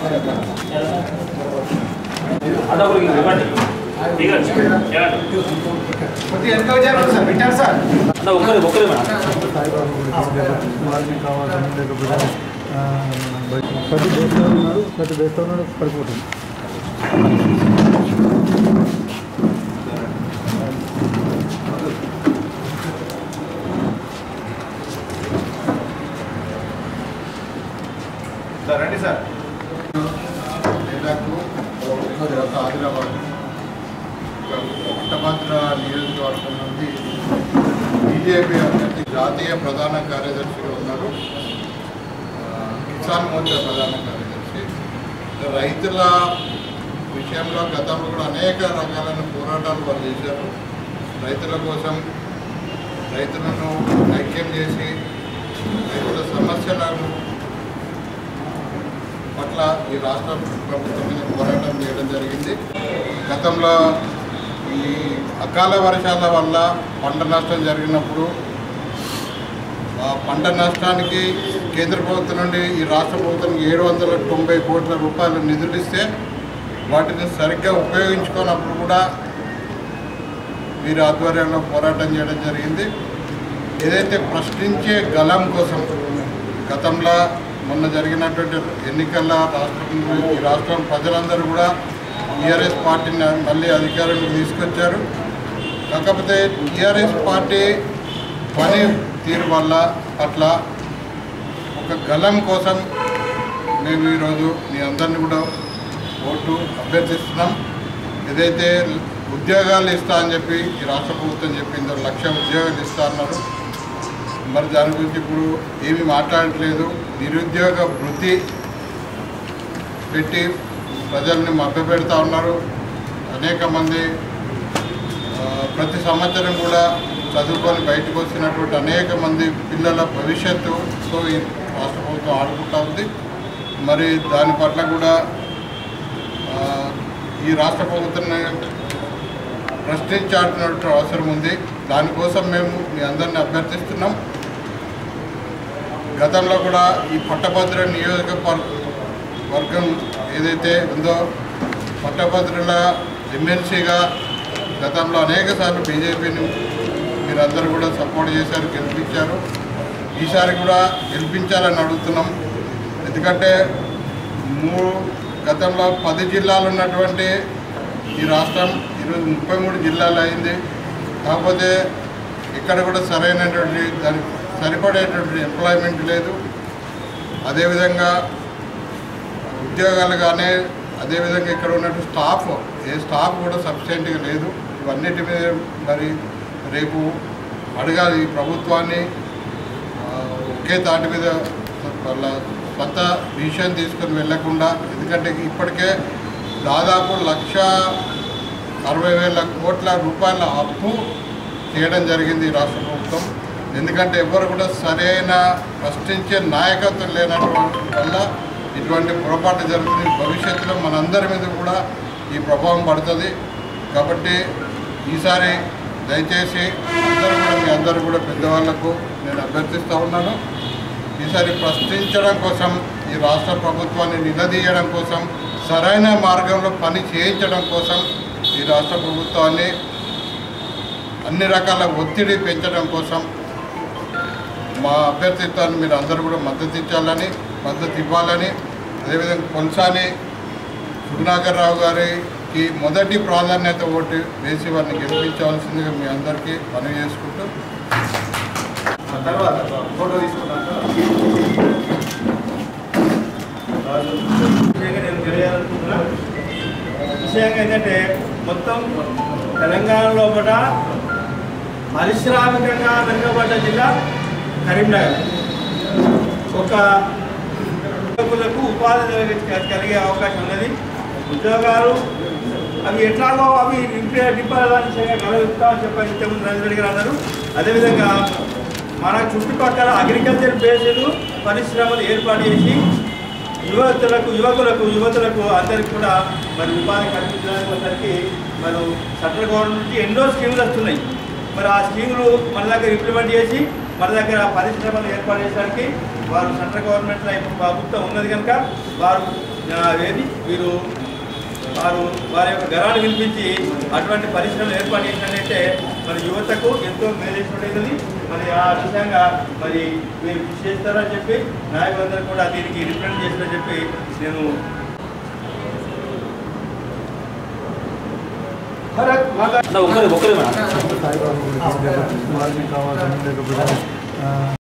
అదొకరికి ఇవ్వండి దిగండి చేయండి. కొద్దిగా వెనక వచ్చారు సార్ వింటారు సార్ అన్న ఒక్కరి ఒక్కరి మేడం వారికి కావాలని లేకపోతే ఆ, ప్రతి దేశంలో ఉన్నారు ప్రతి దేశంలో ఉన్నాడు పడిపోతుంది సార్ రండి సార్ జిల్లాకు తర్వాత ఆదిలాబాద్ పట్టభద్ర నియోజకవర్గం నుండి బీజేపీ అభ్యర్థి జాతీయ ప్రధాన కార్యదర్శిగా ఉన్నారు ఆ, కిసాన్ మోర్చా ప్రధాన కార్యదర్శి రైతుల విషయంలో గతంలో కూడా అనేక రకాలైన పోరాటాలు వాళ్ళు చేశారు రైతుల కోసం రైతులను ఐక్యం చేసి రైతుల సమస్యలను పట్ల ఈ రాష్ట్ర ప్రభుత్వం మీద పోరాటం చేయడం జరిగింది గతంలో ఈ అకాల వర్షాల వల్ల పంట నష్టం జరిగినప్పుడు ఆ పంట నష్టానికి కేంద్ర ప్రభుత్వం నుండి ఈ రాష్ట్ర ప్రభుత్వానికి ఏడు వందల తొంభై కోట్ల రూపాయలు నిధులు ఇస్తే వాటిని సరిగ్గా ఉపయోగించుకున్నప్పుడు కూడా వీరి ఆధ్వర్యంలో పోరాటం చేయడం జరిగింది ఏదైతే ప్రశ్నించే గలం కోసం గతంలో మొన్న జరిగినటువంటి ఎన్నికల రాష్ట్రంలో ఈ రాష్ట్రం ప్రజలందరూ కూడా టీఆర్ఎస్ పార్టీని మళ్ళీ అధికారంలోకి తీసుకొచ్చారు కాకపోతే టీఆర్ఎస్ పార్టీ పని తీరు వల్ల పట్ల ఒక గలం కోసం మేము ఈరోజు మీ అందరిని కూడా ఓటు అభ్యర్థిస్తున్నాం ఏదైతే ఉద్యోగాలు ఇస్తా అని చెప్పి ఈ రాష్ట్ర ప్రభుత్వం చెప్పిందో లక్ష ఉద్యోగాలు ఇస్తా అన్నారు మరి దాని గురించి ఇప్పుడు ఏమీ మాట్లాడట్లేదు నిరుద్యోగ వృత్తి పెట్టి ప్రజల్ని మభ్యపెడతా ఉన్నారు అనేక మంది ఆ, ప్రతి సంవత్సరం కూడా చదువుకొని బయటకు వచ్చినటువంటి అనేక మంది పిల్లల భవిష్యత్తుతో ఈ రాష్ట్ర ప్రభుత్వం ఆడుకుంటా ఉంది మరి దాని పట్ల కూడా ఆ, ఈ రాష్ట్ర ప్రభుత్వాన్ని ప్రశ్నించాల్సినటువంటి అవసరం ఉంది దానికోసం మేము మీ అందరిని అభ్యర్థిస్తున్నాం గతంలో కూడా ఈ పట్టభద్ర నియోజకవర్గ వర్గం ఏదైతే ఉందో పట్టభద్రుల ఎమ్మెల్సీగా గతంలో అనేక సార్లు బీజేపీని మీరందరూ కూడా సపోర్ట్ చేశారు గెలిపించారు ఈసారి కూడా గెలిపించాలని అడుగుతున్నాం ఎందుకంటే మూడు గతంలో పది జిల్లాలు ఉన్నటువంటి ఈ రాష్ట్రం ఈరోజు ముప్పై మూడు జిల్లాలు అయింది కాకపోతే ఇక్కడ కూడా సరైనటువంటి దానికి సరిపడేటువంటి ఎంప్లాయ్మెంట్ లేదు అదేవిధంగా ఉద్యోగాలు కానీ అదేవిధంగా ఇక్కడ ఉన్నటువంటి స్టాఫ్ ఏ స్టాఫ్ కూడా సఫిషియెంట్గా లేదు ఇవన్నిటి మీద మరి రేపు అడగాలి ఈ ప్రభుత్వాన్ని ఆ, ఒకే తాటి మీద వాళ్ళ కొత్త విషయం తీసుకొని వెళ్లకుండా ఎందుకంటే ఇప్పటికే దాదాపు లక్ష అరవై వేల కోట్ల రూపాయల అప్పు చేయడం జరిగింది ఈ రాష్ట్ర ప్రభుత్వం ఎందుకంటే ఎవరు కూడా సరైన ప్రశ్నించే నాయకత్వం లేనటువంటి వల్ల ఇటువంటి పొరపాటు జరుగుతుంది భవిష్యత్తులో మనందరి మీద కూడా ఈ ప్రభావం పడుతుంది కాబట్టి ఈసారి దయచేసి అందరూ కూడా మీ అందరూ కూడా పెద్దవాళ్లకు నేను అభ్యర్థిస్తూ ఉన్నాను ఈసారి ప్రశ్నించడం కోసం ఈ రాష్ట్ర ప్రభుత్వాన్ని నిలదీయడం కోసం సరైన మార్గంలో పని చేయించడం కోసం ఈ రాష్ట్ర ప్రభుత్వాన్ని అన్ని రకాల ఒత్తిడి పెంచడం కోసం మా అభ్యర్థిత్వాన్ని మీరు అందరూ కూడా మద్దతు ఇచ్చాలని మద్దతు ఇవ్వాలని అదేవిధంగా కొనసాని సుగుణాకర్ రావు గారికి మొదటి ప్రాధాన్యత ఓటు వేసి వారిని గెలిపించవలసిందిగా మీ అందరికీ మనవి చేసుకుంటూ తర్వాత ఫోటో తీసుకున్నాక విషయంగా నేను తెలియాలనుకుంటున్నా విషయంగా ఏంటంటే మొత్తం తెలంగాణ లోపల పారిశ్రామికంగా వెనుకబడ్డ జిల్లా కరీంనగర్ ఒక యువకులకు ఉపాధి కలిగే- కలిగే అవకాశం ఉన్నది ఉద్యోగాలు అవి ఎట్లాగో అవి నింపే నింపాలని కలుగుతామని చెప్పని ఇంతకుముందు రవీంద్ర రెడ్డి గారు అన్నారు అదేవిధంగా మన చుట్టుపక్కల అగ్రికల్చర్ బేస్డ్ పరిశ్రమలు ఏర్పాటు చేసి యువతులకు యువకులకు యువతులకు అందరికి కూడా మరి ఉపాధి కల్పించడానికి వచ్చరికి మరి సెంట్రల్ గవర్నమెంట్ నుంచి ఎన్నో స్కీములు వస్తున్నాయి మరి ఆ స్కీములు మన దగ్గర ఇంప్లిమెంట్ చేసి మన దగ్గర పరిశ్రమలు ఏర్పాటు చేయడానికి వారు సెంట్రల్ గవర్నమెంట్లో ఇప్పుడు ప్రభుత్వం ఉన్నది కనుక వారు ఆ, ఏది వీరు వారు వారి యొక్క గరాన్ని వినిపించి అటువంటి పరిశ్రమలు ఏర్పాటు చేసినట్లయితే మన యువతకు ఎంతో మేలేసినటువంటిది మరి ఆ విధంగా మరి మీరు కృషి చేస్తారని చెప్పి నాయకులందరూ కూడా దీనికి రిప్రజెంట్ చేస్తారని చెప్పి నేను భరత్ మాతా అన్న ఒక్కరే ఒక్కరే మేడం సాయిబాబా గురించి లేకపోతే వాళ్ళకి కావాలని లేకపోతే ఆ,